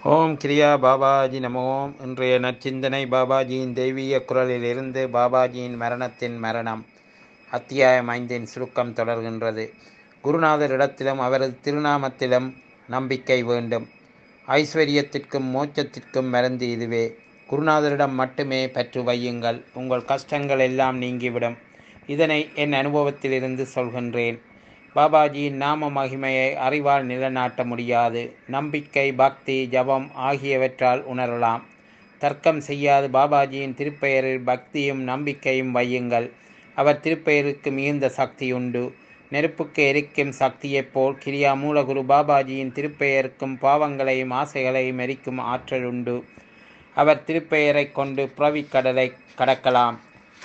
ஓம் கிரியா பாபாஜி நமோம் இன்றைய நற்சிந்தனை பாபாஜியின் தெய்வீக குரலிலிருந்து பாபாஜியின் மரணத்தின் மரணம் அத்தியாயம் ஐந்தின் சுருக்கம் தொடர்கின்றது குருநாதரிடத்திலும் அவரது திருநாமத்திலும் நம்பிக்கை வேண்டும் ஐஸ்வர்யத்திற்கும் மோட்சத்திற்கும் மருந்து இதுவே குருநாதரிடம் மட்டுமே பற்று வையுங்கள் உங்கள் கஷ்டங்கள் எல்லாம் நீங்கிவிடும் இதனை என் அனுபவத்திலிருந்து சொல்கின்றேன் பாபாஜியின் நாம மகிமையை அறிவால் நிலைநாட்ட முடியாது நம்பிக்கை பக்தி ஜபம் ஆகியவற்றால் உணரலாம் தர்க்கம் செய்யாது பாபாஜியின் திருப்பெயரில் பக்தியும் நம்பிக்கையும் வையுங்கள் அவர் திருப்பெயருக்கு மிகுந்த சக்தி உண்டு நெருப்புக்கு எரிக்கும் சக்தியைப் போல் கிரியா மூலகுரு பாபாஜியின் திருப்பெயருக்கும் பாவங்களையும் ஆசைகளையும் எரிக்கும் ஆற்றல் உண்டு அவர் திருப்பெயரை கொண்டு கடலை கடக்கலாம்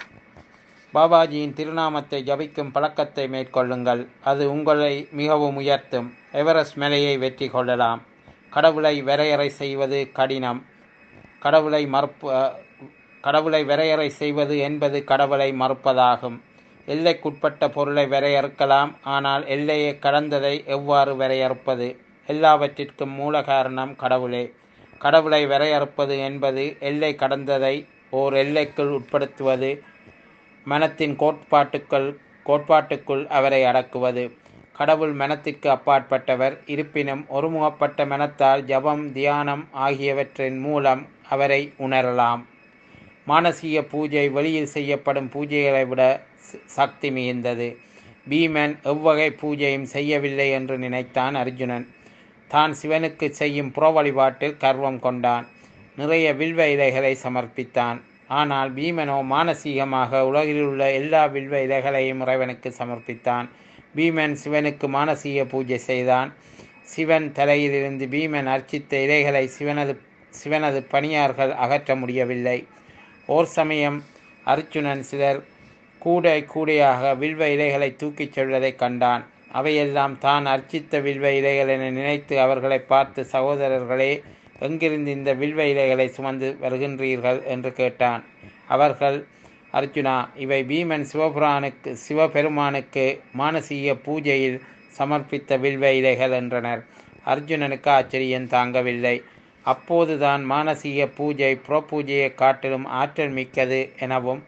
பாபாஜியின் திருநாமத்தை ஜபிக்கும் பழக்கத்தை மேற்கொள்ளுங்கள் அது உங்களை மிகவும் உயர்த்தும் எவரெஸ்ட் மலையை வெற்றி கொள்ளலாம் கடவுளை வரையறை செய்வது கடினம் கடவுளை மறுப்ப கடவுளை வரையறை செய்வது என்பது கடவுளை மறுப்பதாகும் எல்லைக்குட்பட்ட பொருளை வரையறுக்கலாம் ஆனால் எல்லையை கடந்ததை எவ்வாறு வரையறுப்பது எல்லாவற்றிற்கும் மூல காரணம் கடவுளே கடவுளை வரையறுப்பது என்பது எல்லை கடந்ததை ஓர் எல்லைக்குள் உட்படுத்துவது மனத்தின் கோட்பாட்டுக்கள் கோட்பாட்டுக்குள் அவரை அடக்குவது கடவுள் மனத்திற்கு அப்பாற்பட்டவர் இருப்பினும் ஒருமுகப்பட்ட மனத்தால் ஜபம் தியானம் ஆகியவற்றின் மூலம் அவரை உணரலாம் மானசீக பூஜை வெளியில் செய்யப்படும் பூஜைகளை விட சக்தி மிகுந்தது பீமன் எவ்வகை பூஜையும் செய்யவில்லை என்று நினைத்தான் அர்ஜுனன் தான் சிவனுக்கு செய்யும் புற வழிபாட்டில் கர்வம் கொண்டான் நிறைய வில்வ இலைகளை சமர்ப்பித்தான் ஆனால் பீமனோ மானசீகமாக உலகில் உள்ள எல்லா வில்வ இலைகளையும் இறைவனுக்கு சமர்ப்பித்தான் பீமன் சிவனுக்கு மானசீக பூஜை செய்தான் சிவன் தலையிலிருந்து பீமன் அர்ச்சித்த இலைகளை சிவனது சிவனது பணியார்கள் அகற்ற முடியவில்லை ஓர் சமயம் அர்ஜுனன் சிலர் கூடை கூடையாக வில்வ இலைகளை தூக்கிச் செல்வதை கண்டான் அவையெல்லாம் தான் அர்ச்சித்த வில்வ இலைகள் என நினைத்து அவர்களை பார்த்து சகோதரர்களே எங்கிருந்து இந்த வில்வ இலைகளை சுமந்து வருகின்றீர்கள் என்று கேட்டான் அவர்கள் அர்ஜுனா இவை பீமன் சிவபுரானுக்கு சிவபெருமானுக்கு மானசீக பூஜையில் சமர்ப்பித்த வில்வ இலைகள் என்றனர் அர்ஜுனனுக்கு ஆச்சரியம் தாங்கவில்லை அப்போதுதான் மானசீக பூஜை புற பூஜையை காட்டிலும் ஆற்றல் மிக்கது எனவும்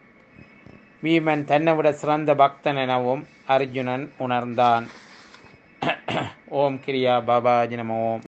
பீமன் தன்னை சிறந்த பக்தன் எனவும் அர்ஜுனன் உணர்ந்தான் ஓம் கிரியா பாபாஜி நம ஓம்